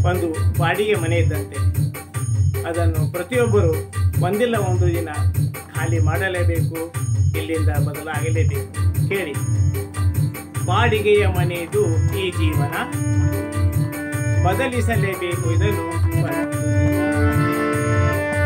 ಒಂದು ಬಾಡಿಗೆ ಮನೆ ಇದ್ದಂತೆ ಅದನ್ನು ಪ್ರತಿಯೊಬ್ಬರು ಒಂದಿಲ್ಲ ಒಂದು ದಿನ ಖಾಲಿ ಮಾಡಲೇಬೇಕು ಇಲ್ಲಿಂದ ಬದಲಾಗಲೇಬೇಕು ಕೇಳಿ ಬಾಡಿಗೆಯ ಮನೆಯದು ಈ ಜೀವನ ಬದಲಿಸಲೇಬೇಕು ಇದನ್ನು ಒಂದು ದಿನ.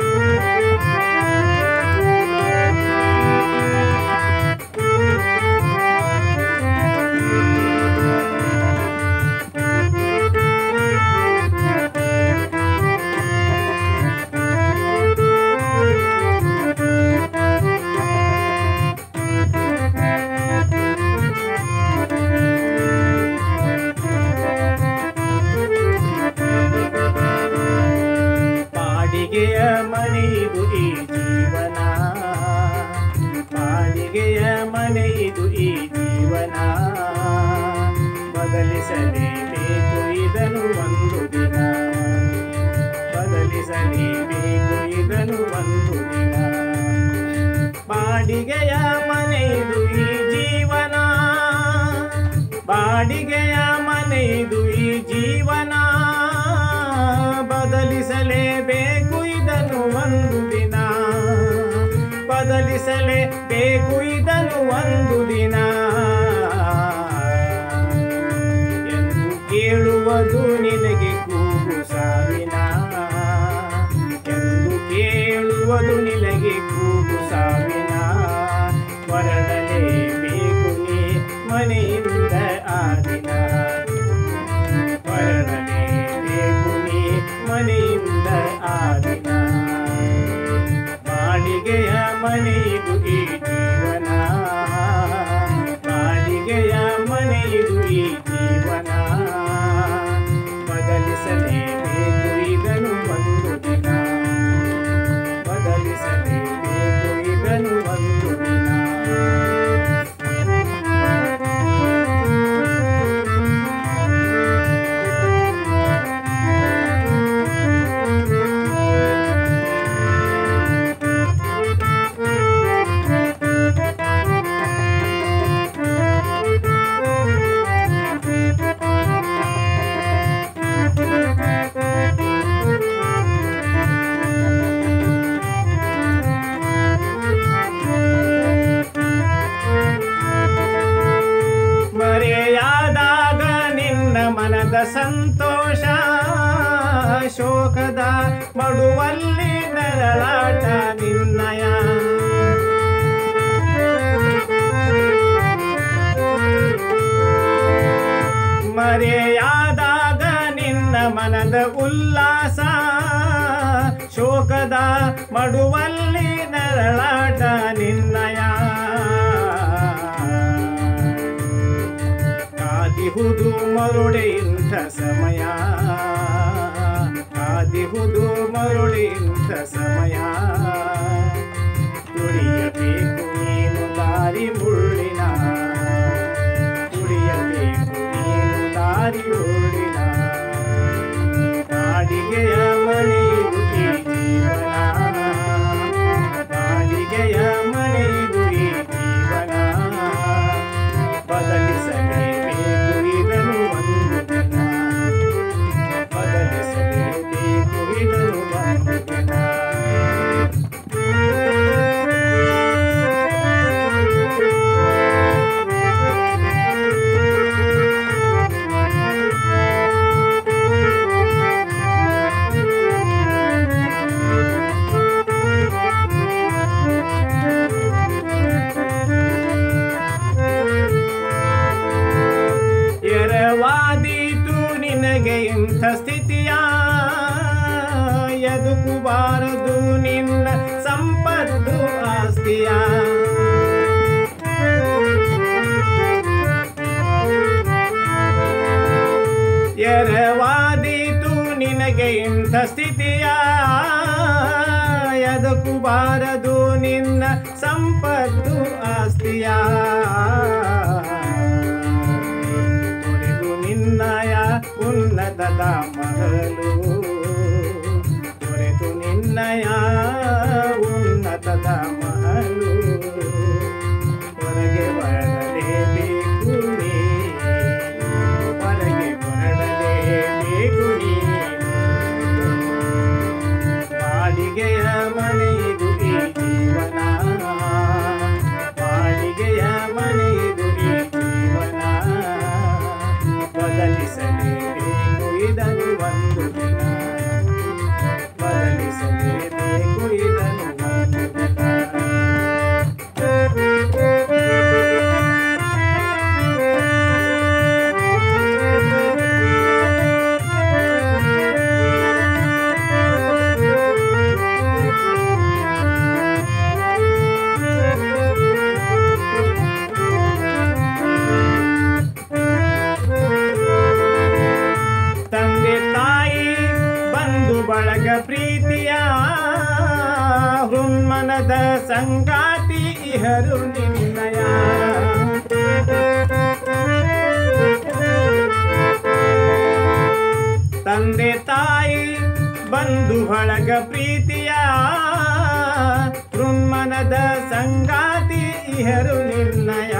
ಬಾಡಿಗೆಯ ಮನೆಯಿದು ಈ ಜೀವನ ಬಾಡಿಗೆಯ ಮನೆಯಿದು ಈ ಜೀವನ ಬದಲಿಸಲೇಬೇಕು ಇದನ್ನು ಒಂದು ದಿನ ಬದಲಿಸಲೇಬೇಕು ಇದನ್ನು ಒಂದು ದಿನ ಬಾಡಿಗೆಯ ಮನೆಯಿದು ಈ ಜೀವನ ಬಾಡಿಗೆಯ ಮನೆಯಿದು ಈ ಜೀವನ ಬದಲಿಸಲೇಬೇಕು ಇದನ್ನು ಒಂದು ದಿನ ಬದಲಿಸಲೇಬೇಕು ಇದನ್ನು ಒಂದು ದಿನ ಎಂದು ಕೇಳುವುದು ನಿನಗೆ ಕೂಗು ಸಾವಿನ ಎಂದು ಕೇಳುವುದು ನಿನಗೆ ಕೂಗು ಸಾವಿನ ಹೊರಡಲೇಬೇಕು ನೀ ಮನೆಯಿಂದ ಆ ದಿನ ಹೊರಡಲೇಬೇಕು ನೀ ಮನೆಯಿಂದ ಆ ದಿನ ಬಾಡಿಗೆಯ ಮನೆಯಿದು ಈ ಜೀವನ ಬಾಡಿಗೆಯ ಮನೆಯಿದು ಈ ಜೀವನ ಬದಲಿಸಲೇಬೇಕು ಇದನ್ನು ಒಂದು ದಿನ ಬದಲಿಸಲೇಬೇಕು ಇದನ್ನು ಒಂದು ದಿನ ಮರೆಯಾದಾಗ ನಿನ್ನ ಮನದ ಸಂತೋಷ ಶೋಕದ ಮಡುವಲ್ಲಿ ನರಳಾಟ ನಿನ್ನಯ ಮರೆಯಾದಾಗ ನಿನ್ನ ಮನದ ಉಲ್ಲಾಸ ಶೋಕದ ಮಡುವಲ್ಲಿ ನರಳಾಟ ನಿನ್ನಯ ಕಾದಿಹುದು ಮರುಳೆ ಇಂಥ ಸಮಯ ಕಾದಿಹುದು ಮರುಳೆ ಇಂಥ ಸಮಯ ತುಳಿಯಬೇಕು ನೀನು ದಾರಿ ಮುಳ್ಳಿನ ತುಳಿಯಬೇಕು ನೀನು ದಾರಿ ಮುಳ್ಳಿನ ಬಾಡಿಗೆಯ ಮನೆಯು ಈ ಜೀವನ ಬಾಡಿಗೆಯ ಮನೆಯು ಈ ಜೀವನ ಬದಲಿಸಲೇಬೇಕು ಇದನ್ನು ಒಂದು ದಿನ ಬದಲಿಸಲೇಬೇಕು ಇದನ್ನು ಒಂದು ದಿನ ಎರವಾದೀತು ನಿನಗೆ ಇಂಥ ಸ್ಥಿತಿಯ ಎದುಕುಬಾರದು ನಿನ್ನ ಸಂಪತ್ತು ಆಸ್ತಿಯ ಎರವಾದೀತು ನಿನಗೆ ಇಂಥ ಸ್ಥಿತಿಯ ಎದಕುಬಾರದು ನಿನ್ನ ಸಂಪತ್ತು ಆಸ್ತಿಯ ತೊರೆದು ನಿನ್ನಯ ಉನ್ನತದ ಮಹಲು ತೊರೆದು ನಿನ್ನಯ ಉನ್ನತದ ಮಹಲು ಹೊರಗೆ ಬರಲೇಬೇಕು ನೀ ಹೊರಗೆ ಬರಲೇಬೇಕು ನೀ ಮನದ ಸಂಗಾತಿ ಇಹರು ನಿನ್ನಯ ತಂದೆ ತಾಯಿ ಬಂಧು ಬಳಗ ಪ್ರೀತಿಯ ಹೃನ್ಮನದ ಸಂಗಾತಿ ಇಹರು ನಿರ್ಣಯ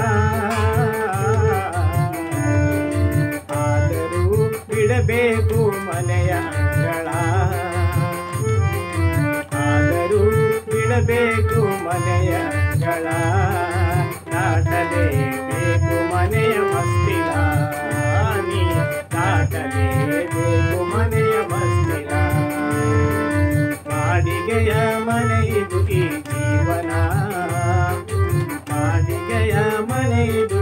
ಆದರೂ ಬಿಡಬೇಕು ಮನೆಯ ಅಂಗಳ ಆದರೂ ಬಿಡಬೇಕು ಮನೆಯ ಅಂಗಳ ದಾಟಲೇಬೇಕು ಮನೆಯ ಮಸ್ತಿಲ ನೀ ದಾಟಲೇಬೇಕು ಮನೆಯ ಮಸ್ತಿಲ ಬಾಡಿಗೆಯ ಮನೆಯಿದು ಈ ಜೀವನ ಬಾಡಿಗೆಯ ಮನೆಯಿದು